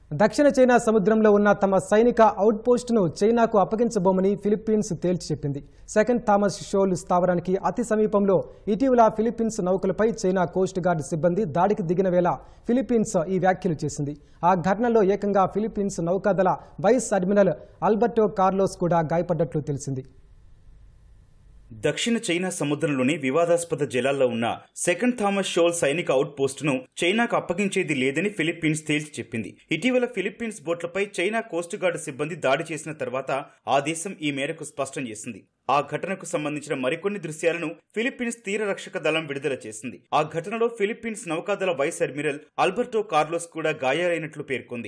దక్షిణ చైనా సముద్రంలో ఉన్న తమ సైనిక అవుట్పోస్టును చైనాకు అప్పగించబోమని ఫిలిప్పీన్స్ తేల్చి చెప్పింది సెకండ్ థామస్ షోల్ స్థావరానికి అతి సమీపంలో ఇటీవల ఫిలిప్పీన్స్ నౌకలపై చైనా కోస్ట్ గార్డ్ సిబ్బంది దాడికి దిగిన వేళ ఫిలిప్పీన్స్ ఈ వ్యాఖ్యలు చేసింది ఆ ఘటనలో ఏకంగా ఫిలిప్పీన్స్ నౌకాదళ వైస్ అడ్మిరల్ ఆల్బర్టో కార్లోస్ కూడా గాయపడ్డట్లు తెలిసింది దక్షిణ చైనా సముద్రంలోని వివాదాస్పద జలాల్లో ఉన్న సెకండ్ థామస్ షోల్ సైనిక అవుట్ పోస్టును చైనాకు అప్పగించేది లేదని ఫిలిప్పీన్స్ తేల్చి చెప్పింది ఇటీవల ఫిలిప్పీన్స్ బోట్లపై చైనా కోస్ట్ గార్డ్ సిబ్బంది దాడి చేసిన తర్వాత ఆ దేశం ఈ మేరకు స్పష్టం చేసింది ఆ ఘటనకు సంబంధించిన మరికొన్ని దృశ్యాలను ఫిలిప్పీన్స్ తీర రక్షక దళం విడుదల చేసింది ఆ ఘటనలో ఫిలిప్పీన్స్ నౌకాదళ వైస్ అడ్మిరల్ ఆల్బర్టో కార్లోస్ కూడా గాయాలైనట్లు పేర్కొంది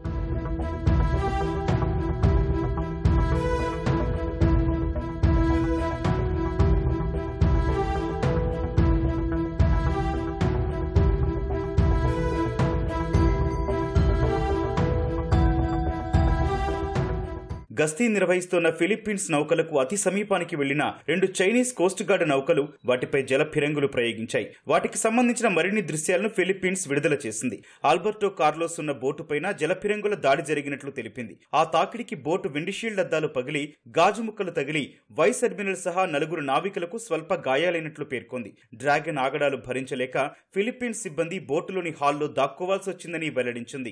గస్తీ నిర్వహిస్తున్న ఫిలిప్పీన్స్ నౌకలకు అతి సమీపానికి వెళ్లిన రెండు చైనీస్ కోస్ట్ గార్డ్ నౌకలు వాటిపై జల ఫిరంగులు ప్రయోగించాయి వాటికి సంబంధించిన మరిన్ని దృశ్యాలను ఫిలిప్పీన్స్ విడుదల చేసింది ఆల్బర్టో కార్లోస్ ఉన్న బోటుపైన జల ఫిరంగుల దాడి జరిగినట్లు తెలిపింది ఆ తాకిడికి బోటు విండిషీల్డ్ అద్దాలు పగిలి గాజు ముక్కలు తగిలి వైస్ అడ్మిరల్ సహా నలుగురు నావికులకు స్వల్ప గాయాలైనట్లు పేర్కొంది డ్రాగన్ ఆగడాలు భరించలేక ఫిలిప్పీన్స్ సిబ్బంది బోటులోని హాల్లో దాక్కోవాల్సి వచ్చిందని వెల్లడించింది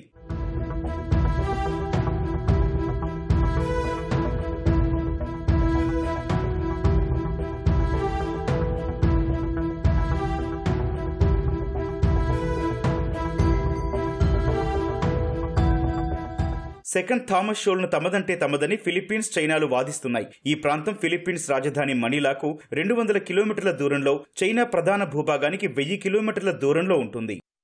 సెకండ్ థామస్ షోల్ను తమదంటే తమదని ఫిలిప్పీన్స్ చైనాలు వాదిస్తున్నాయి ఈ ప్రాంతం ఫిలిప్పీన్స్ రాజధాని మనీలాకు రెండు వందల కిలోమీటర్ల దూరంలో చైనా ప్రధాన భూభాగానికి వెయ్యి కిలోమీటర్ల దూరంలో ఉంటుంది